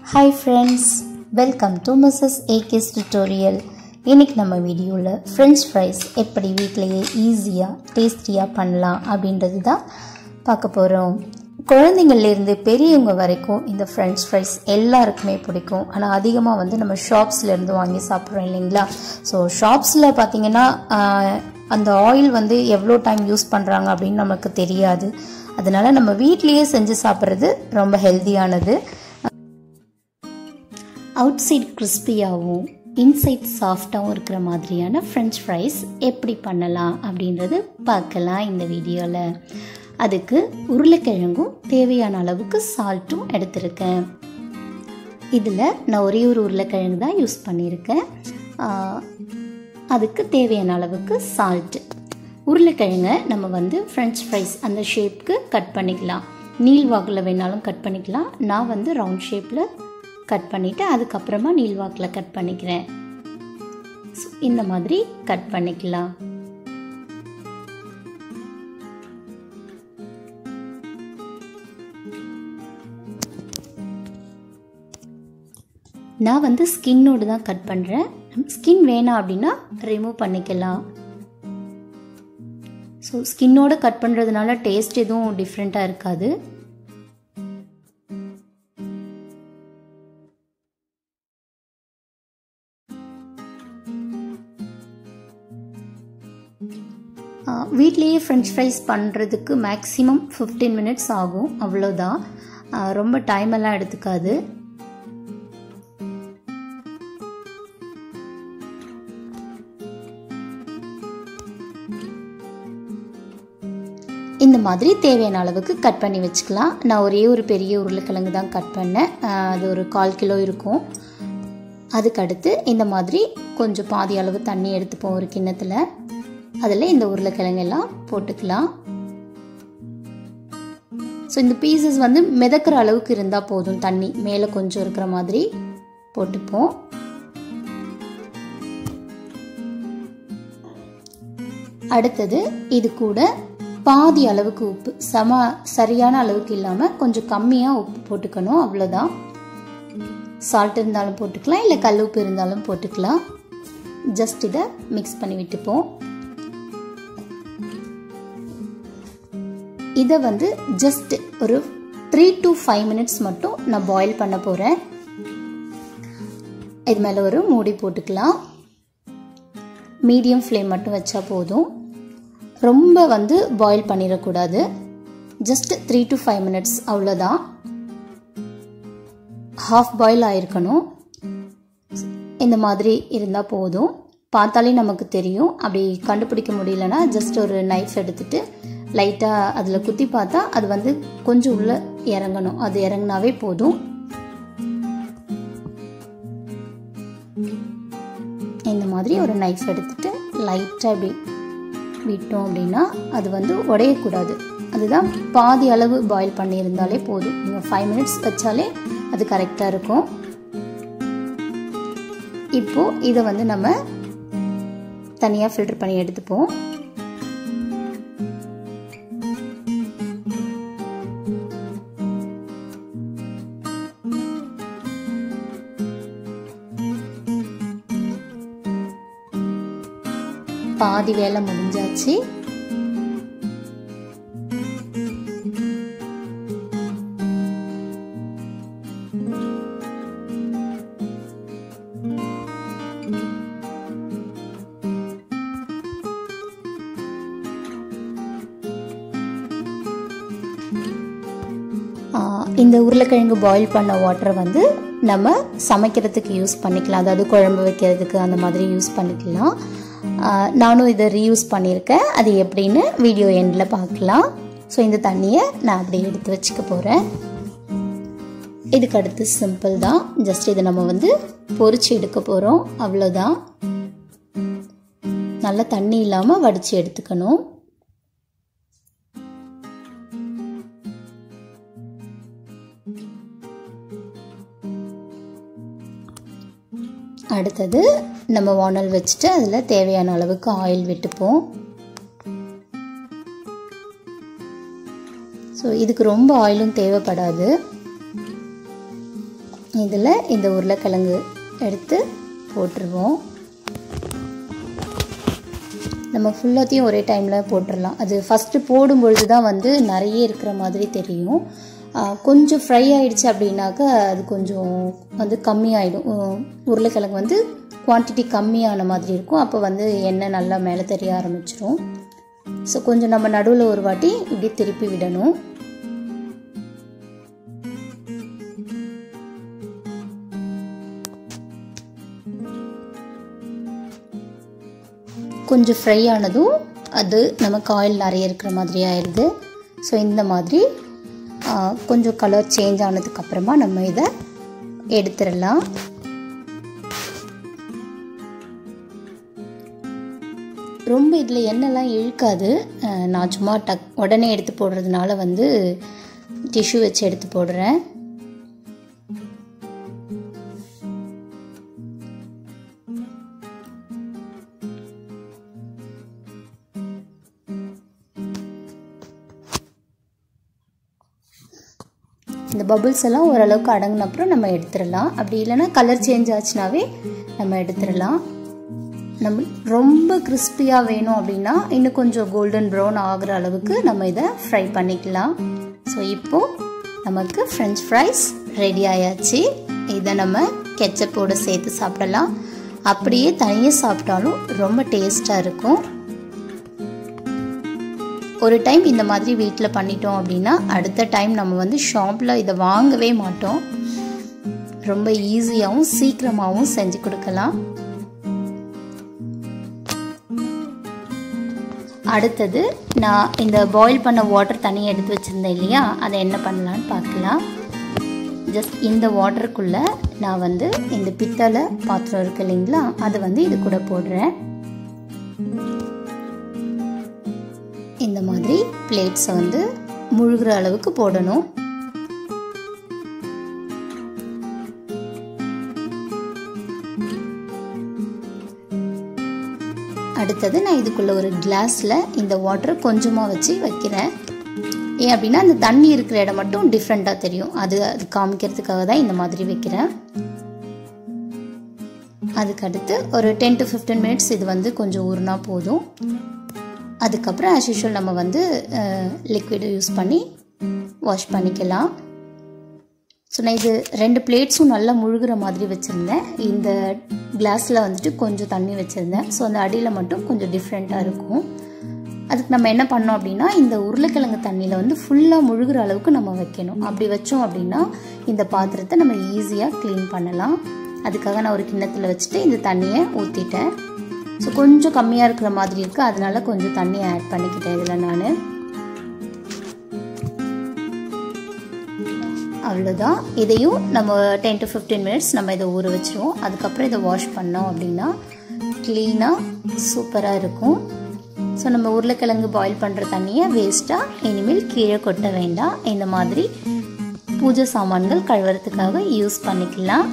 hi friends welcome to Mrs A K's tutorial இன்றைக்கி நம்ம வீடியோவில் ஃப்ரெஞ்ச் ஃப்ரைஸ் எப்படி வீட்டிலையே ஈஸியாக டேஸ்டியாக பண்ணலாம் அப்படின்றது தான் பார்க்க போகிறோம் குழந்தைங்கள்லேருந்து பெரியவங்க வரைக்கும் இந்த ஃப்ரெஞ்ச் ஃப்ரைஸ் எல்லாருக்குமே பிடிக்கும் ஆனால் அதிகமாக வந்து நம்ம ஷாப்ஸ்லேருந்து வாங்கி சாப்பிட்றோம் இல்லைங்களா ஸோ ஷாப்ஸில் பார்த்திங்கன்னா அந்த ஆயில் வந்து எவ்வளோ டைம் யூஸ் பண்ணுறாங்க அப்படின்னு நமக்கு தெரியாது அதனால் நம்ம வீட்லேயே செஞ்சு சாப்பிட்றது ரொம்ப ஹெல்த்தியானது அவுட் சைட் கிறிஸ்பியாகவும் இன்சைட் சாஃப்டாகவும் இருக்கிற மாதிரியான ஃப்ரெஞ்ச் ஃப்ரைஸ் எப்படி பண்ணலாம் அப்படின்றது பார்க்கலாம் இந்த வீடியோவில் அதுக்கு உருளைக்கிழங்கும் தேவையான அளவுக்கு சால்ட்டும் எடுத்திருக்கேன் இதில் நான் ஒரே ஒரு உருளைக்கிழங்கு தான் யூஸ் பண்ணியிருக்கேன் அதுக்கு தேவையான அளவுக்கு சால்ட்டு உருளைக்கிழங்கை நம்ம வந்து ஃப்ரெஞ்ச் ஃப்ரைஸ் அந்த ஷேப்க்கு கட் பண்ணிக்கலாம் நீல் வாக்கில் வேணாலும் கட் பண்ணிக்கலாம் நான் வந்து ரவுண்ட் ஷேப்பில் கட் பண்ணிவிட்டு அதுக்கப்புறமா நீல் வாக்கில் கட் பண்ணிக்கிறேன் இந்த மாதிரி கட் பண்ணிக்கலாம் நான் வந்து ஸ்கின்னோடு தான் கட் பண்ணுறேன் ஸ்கின் வேணாம் அப்படின்னா ரிமூவ் பண்ணிக்கலாம் ஸோ ஸ்கின்னோட கட் பண்ணுறதுனால டேஸ்ட் எதுவும் டிஃப்ரெண்ட்டாக இருக்காது வீட்லேயே ஃப்ரெஞ்ச் ஃப்ரைஸ் பண்ணுறதுக்கு மேக்ஸிமம் ஃபிஃப்டீன் மினிட்ஸ் ஆகும் அவ்வளோதான் ரொம்ப டைம் எல்லாம் எடுத்துக்காது இந்த மாதிரி தேவையான அளவுக்கு கட் பண்ணி வச்சுக்கலாம் நான் ஒரே ஒரு பெரிய உருளைக்கிழங்கு தான் கட் பண்ணேன் அது ஒரு கால் கிலோ இருக்கும் அதுக்கடுத்து இந்த மாதிரி கொஞ்சம் பாதி அளவு தண்ணி எடுத்துப்போம் ஒரு கிண்ணத்தில் அதில் இந்த உருளைக்கிழங்கெல்லாம் போட்டுக்கலாம் ஸோ இந்த பீசஸ் வந்து மிதக்கிற அளவுக்கு இருந்தால் போதும் தண்ணி மேலே கொஞ்சம் இருக்கிற மாதிரி போட்டுப்போம் அடுத்தது இது கூட பாதி அளவுக்கு உப்பு சம சரியான அளவுக்கு இல்லாமல் கொஞ்சம் கம்மியாக உப்பு போட்டுக்கணும் அவ்வளோதான் சால்ட் இருந்தாலும் போட்டுக்கலாம் இல்லை கல் உப்பு இருந்தாலும் போட்டுக்கலாம் ஜஸ்ட் இதை மிக்ஸ் பண்ணி விட்டுப்போம் இதை வந்து ஜஸ்ட் ஒரு த்ரீ டு ஃபைவ் மினிட்ஸ் மட்டும் நான் பாயில் பண்ண போகிறேன் இது மேலே ஒரு மூடி போட்டுக்கலாம் மீடியம் ஃப்ளேம் மட்டும் வச்சா போதும் ரொம்ப வந்து பாயில் பண்ணிடக்கூடாது just three to five minutes அவ்வளோதான் ஹாஃப் பாயில் ஆயிருக்கணும் இந்த மாதிரி இருந்தால் போதும் பார்த்தாலே நமக்கு தெரியும் அப்படி கண்டுபிடிக்க முடியலன்னா ஜஸ்ட் ஒரு நைஃப் எடுத்துட்டு லைட்டாக அதில் குத்தி பார்த்தா அது வந்து கொஞ்சம் உள்ளே இறங்கணும் அது இறங்கினாவே போதும் இந்த மாதிரி ஒரு நைஃப் எடுத்துட்டு லைட்டாக இப்படி விட்டோம் அப்படின்னா அது வந்து உடையக்கூடாது அதுதான் பாதி அளவு பாயில் பண்ணியிருந்தாலே போதும் நீங்கள் ஃபைவ் மினிட்ஸ் வச்சாலே அது கரெக்டாக இருக்கும் இப்போது இதை வந்து நம்ம தனியாக ஃபில்டர் பண்ணி எடுத்துப்போம் பாதி வேலை முடிஞ்சாச்சு இந்த உருளைக்கிழங்கு பாயில் பண்ண வாட்டரை வந்து நம்ம சமைக்கிறதுக்கு யூஸ் பண்ணிக்கலாம் அதாவது குழம்பு வைக்கிறதுக்கு அந்த மாதிரி யூஸ் பண்ணிக்கலாம் நானும் இதை ரீயூஸ் பண்ணியிருக்கேன் அது எப்படின்னு வீடியோ எண்டில் பார்க்கலாம் ஸோ இந்த தண்ணியை நான் அப்படியே எடுத்து வச்சுக்க போகிறேன் இதுக்கு அடுத்து சிம்பிள் தான் ஜஸ்ட் இதை நம்ம வந்து பொறிச்சு எடுக்க போகிறோம் அவ்வளோதான் நல்லா தண்ணி இல்லாமல் வடித்து எடுத்துக்கணும் அடுத்தது நம்ம வானல் வச்சுட்டு அதில் தேவையான அளவுக்கு ஆயில் விட்டுப்போம் ஸோ இதுக்கு ரொம்ப ஆயிலும் தேவைப்படாது இதில் இந்த உருளைக்கிழங்கு எடுத்து போட்டுருவோம் நம்ம ஃபுல்லாத்தையும் ஒரே டைமில் போட்டுடலாம் அது ஃபஸ்ட்டு போடும்பொழுது தான் வந்து நிறைய இருக்கிற மாதிரி தெரியும் கொஞ்சம் ஃப்ரை ஆகிடுச்சு அப்படின்னாக்கா அது கொஞ்சம் வந்து கம்மியாயிடும் உருளைக்கிழங்கு வந்து குவான்டிட்டி கம்மியான மாதிரி இருக்கும் அப்போ வந்து எண்ணெய் நல்லா மேலே தெரிய ஆரம்பிச்சிரும் ஸோ கொஞ்சம் நம்ம நடுவில் ஒரு வாட்டி இப்படி திருப்பி விடணும் கொஞ்சம் ஃப்ரை ஆனதும் அது நமக்கு ஆயில் நிறைய இருக்கிற மாதிரி ஆயிடுது ஸோ இந்த மாதிரி கொஞ்சம் கலர் சேஞ்ச் ஆனதுக்கப்புறமா நம்ம இதை எடுத்துடலாம் ரொம்ப இதில் எண்ணெய்லாம் இழுக்காது நான் சும்மா டக் உடனே எடுத்து போடுறதுனால வந்து டிஷ்யூ வச்சு எடுத்து போடுறேன் இந்த பபுள்ஸ் எல்லாம் ஓரளவுக்கு அடங்கின அப்புறம் நம்ம எடுத்துடலாம் அப்படி இல்லைன்னா கலர் சேஞ்ச் ஆச்சுனாவே நம்ம எடுத்துடலாம் நம்ம ரொம்ப கிறிஸ்பியாக வேணும் அப்படின்னா இன்னும் கொஞ்சம் கோல்டன் ப்ரௌன் ஆகிற அளவுக்கு நம்ம இதை ஃப்ரை பண்ணிக்கலாம் ஸோ இப்போது நமக்கு ஃப்ரெஞ்ச் ஃப்ரைஸ் ரெடி ஆயாச்சு இதை நம்ம கெச்சப்போடு சேர்த்து சாப்பிடலாம் அப்படியே தனியாக சாப்பிட்டாலும் ரொம்ப டேஸ்ட்டாக இருக்கும் ஒரு டைம் இந்த மாதிரி வீட்டில் பண்ணிட்டோம் அப்படின்னா அடுத்த டைம் நம்ம வந்து ஷாப்பில் இதை வாங்கவே மாட்டோம் ரொம்ப ஈஸியாகவும் சீக்கிரமாகவும் செஞ்சு கொடுக்கலாம் அடுத்தது நான் இந்த பாயில் பண்ண வாட்டர் தனியாக எடுத்து வச்சுருந்தேன் இல்லையா அதை என்ன பண்ணலான்னு பார்க்கலாம் ஜஸ்ட் இந்த வாட்டருக்குள்ளே நான் வந்து இந்த பித்தளை பாத்திரம் இருக்கு இல்லைங்களா அதை வந்து இது கூட போடுறேன் இந்த மாதிரி பிளேட்ஸை வந்து முழுகிற அளவுக்கு போடணும் அடுத்தது நான் இதுக்குள்ளே ஒரு கிளாஸில் இந்த வாட்டரை கொஞ்சமாக வச்சு வைக்கிறேன் ஏன் அப்படின்னா அந்த தண்ணி இருக்கிற இடம் மட்டும் டிஃப்ரெண்ட்டாக தெரியும் அது அது காமிக்கிறதுக்காக தான் இந்த மாதிரி வைக்கிறேன் அதுக்கு அடுத்து ஒரு டென் டு ஃபிஃப்டீன் மினிட்ஸ் இது வந்து கொஞ்சம் ஊறுனா போதும் அதுக்கப்புறம் ஆஸ் யூஷுவல் நம்ம வந்து லிக்விடு யூஸ் பண்ணி வாஷ் பண்ணிக்கலாம் ஸோ நான் இது ரெண்டு பிளேட்ஸும் நல்லா முழுகிற மாதிரி வச்சுருந்தேன் இந்த கிளாஸில் வந்துட்டு கொஞ்சம் தண்ணி வச்சுருந்தேன் ஸோ அந்த அடியில் மட்டும் கொஞ்சம் டிஃப்ரெண்ட்டாக இருக்கும் அதுக்கு நம்ம என்ன பண்ணோம் அப்படின்னா இந்த உருளைக்கிழங்கு தண்ணியில் வந்து ஃபுல்லாக முழுகிற அளவுக்கு நம்ம வைக்கணும் அப்படி வச்சோம் அப்படின்னா இந்த பாத்திரத்தை நம்ம ஈஸியாக க்ளீன் பண்ணலாம் அதுக்காக நான் ஒரு கிண்ணத்தில் வச்சுட்டு இந்த தண்ணியை ஊற்றிட்டேன் ஸோ கொஞ்சம் கம்மியாக இருக்கிற மாதிரி இருக்குது அதனால கொஞ்சம் தண்ணி ஆட் பண்ணிக்கிட்டேன் இதில் நான் அவ்வளோதான் இதையும் நம்ம டென் டு ஃபிஃப்டீன் மினிட்ஸ் நம்ம இதை ஊற வச்சுருவோம் அதுக்கப்புறம் இதை வாஷ் பண்ணோம் அப்படின்னா க்ளீனாக சூப்பராக இருக்கும் ஸோ நம்ம உருளைக்கிழங்கு பாயில் பண்ணுற தண்ணியை வேஸ்ட்டாக இனிமேல் கீழே கொட்ட வேண்டாம் இந்த மாதிரி பூஜை சாமான்கள் கழுவுறதுக்காக யூஸ் பண்ணிக்கலாம்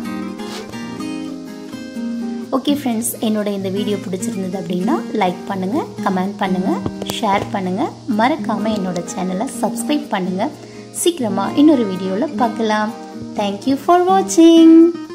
ஓகே ஃப்ரெண்ட்ஸ் என்னோட இந்த வீடியோ பிடிச்சிருந்தது அப்படின்னா லைக் பண்ணுங்கள் கமெண்ட் பண்ணுங்கள் ஷேர் பண்ணுங்கள் மறக்காமல் என்னோட சேனலை சப்ஸ்கிரைப் பண்ணுங்கள் சீக்கிரமாக இன்னொரு வீடியோவில் பார்க்கலாம் தேங்க்யூ ஃபார் வாட்சிங்